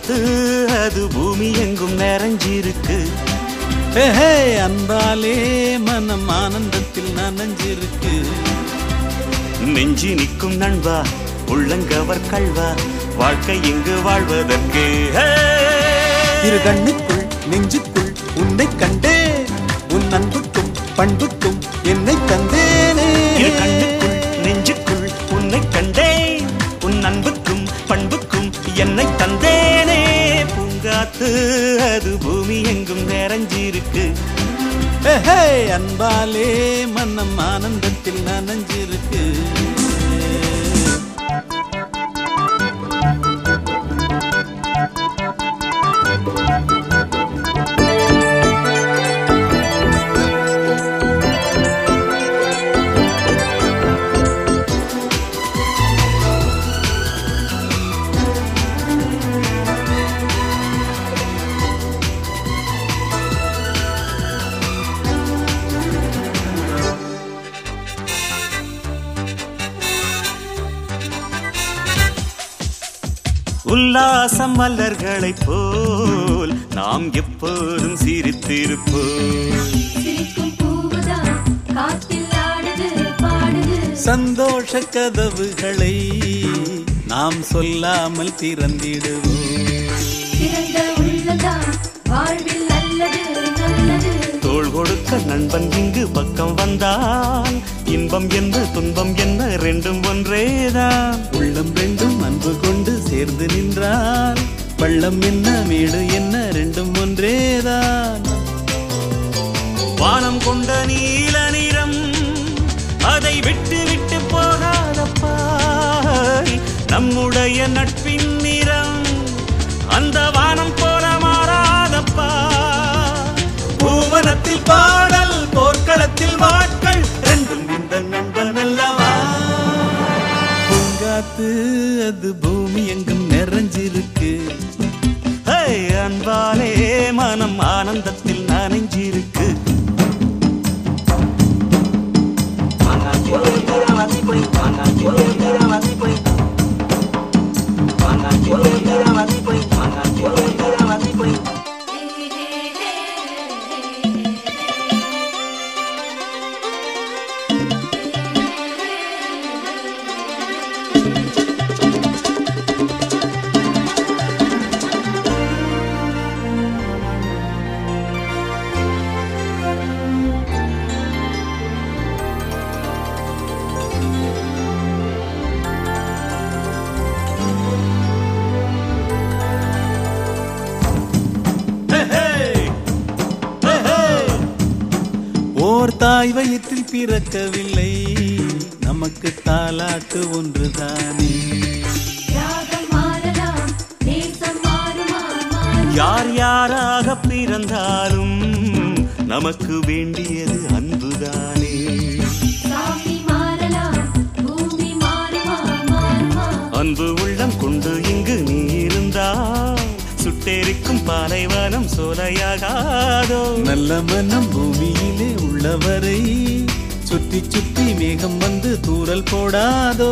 பூங்காத்து அது பூமி எங்கும் நிறைஞ்சிருக்கு ஹே அன்பாலே மனம் ஆனந்தத்தில் நனைஞ்சிருக்கு நெஞ்சி நிற்கும் நண்பா உள்ளங்கவர் கல்வா வாழ்க்கை இங்கு வாழ்வதற்கு ஹே! இரு கண்ணுக்குள் நெஞ்சுக்குள் உன்னை கண்டே உன் அன்புக்கும் பண்புக்கும் என்னை தந்தேனே இரு கண்ணுக்குள் நெஞ்சுக்குள் உன்னை கண்டேன் உன் அன்புக்கும் பண்புக்கும் என்னை தந்தேனே பூங்காத்து அது பூமி எங்கும் நிறைஞ்சிருக்கு ஹே அன்பாலே மனம் ஆனந்தத்தில் நனைஞ்சிருக்கு உல்லாசம் மலர்களைப் போல் நாம் எப்போதும் சிரித்திருப்போம் சிரிக்கும் பூவுதான் காத்தில் ஆடுது பாடுது சந்தோஷ கதவுகளை நாம் சொல்லாமல் திறந்திடுவோம் திறந்த உள்ளதான் வாழ்வில் நல்லது நல்லது தோள் கொடுக்க நண்பன் இங்கு பக்கம் வந்தான் இன்பம் என்ன துன்பம் என்ன ரெண்டும் ஒன்றேதான் உள்ளம் ரெண்டும் அன்பு கொண்டு சேர்ந்து நின்றார் பள்ளம் என்ன மேடு என்ன ரெண்டும் ஒன்றேதான் வானம் கொண்ட நீல நிறம் அதை விட்டு விட்டு போகாதப்பா நம்முடைய நட்பின் நிறம் அந்த வானம் போல மாறாதப்பா பூவனத்தில் பாடல் போர்க்களத்தில் வாட்கள் ரெண்டும் இந்த நண்பன் அல்லவா பூங்காத்து அது பூமி எங்கும் நிறைஞ்சிருக்கு ஹே, அன்பாலே மனம் ஆனந்தத்தில் நனைஞ்சிருக்கு ஹே, ஹே. ஹே, ஹே. ஓர் தாய் வயிற்றில் பிறக்கவில்லை நமக்கு தாலாட்டு ஒன்றுதானே ராகம் மாறலாம் தேசம் மாறுமா மாறுமா யார் யாராக பிறந்தாலும் நமக்கு வேண்டியது அன்புதானே சாமி மாறலாம் பூமி மாறுமா மாறுமா அன்பு உள்ளம் கொண்டு இங்கு நீ இருந்தால் சுட்டெரிக்கும் பாலைவனம் சோலையாகாதோ நல்ல மனம் பூமியிலே உள்ளவரை சுற்றி சுற்றி மேகம் வந்து தூறல் போடாதோ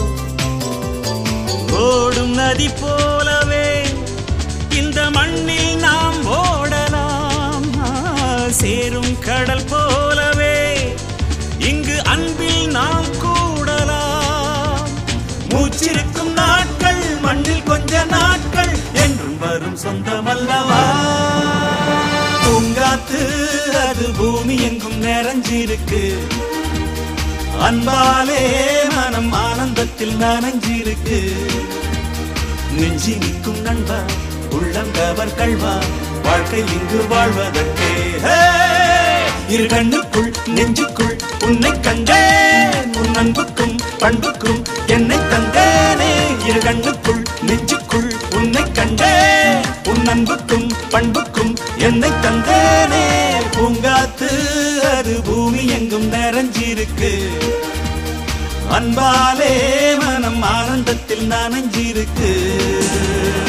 ஓடும் நதி போலவே இந்த மண்ணில் நாம் ஓடலாம் ஆ, சேரும் கடல் போலவே இங்கு அன்பில் நாம் கூடலாம் மூச்சிருக்கும் நாட்கள் மண்ணில் கொஞ்ச நாட்கள் என்றும் வரும் சொந்தமல்லவா பூங்காத்து அது பூமி எங்கும் நிறைஞ்சிருக்கு அன்பாலே மனம் ஆனந்தத்தில் நனைஞ்சிருக்கு நெஞ்சி நிற்கும் நண்பா உள்ளம் கவர் கல்வா வாழ்க்கை இங்கு வாழ்வதற்கே ஹே! இரு கண்ணுக்குள் நெஞ்சுக்குள் உன்னை கண்டேன் உன் அன்புக்கும் பண்புக்கும் என்னை தந்தேனே இரு கண்ணுக்குள் நெஞ்சுக்குள் உன்னை கண்டேன் உன் அன்புக்கும் பண்புக்கும் என்னை தந்தேனே பூங்காத்து அது பூமி எங்கும் நிறைஞ்சிருக்கு அன்பாலே மனம் ஆனந்தத்தில் நனைஞ்சிருக்கு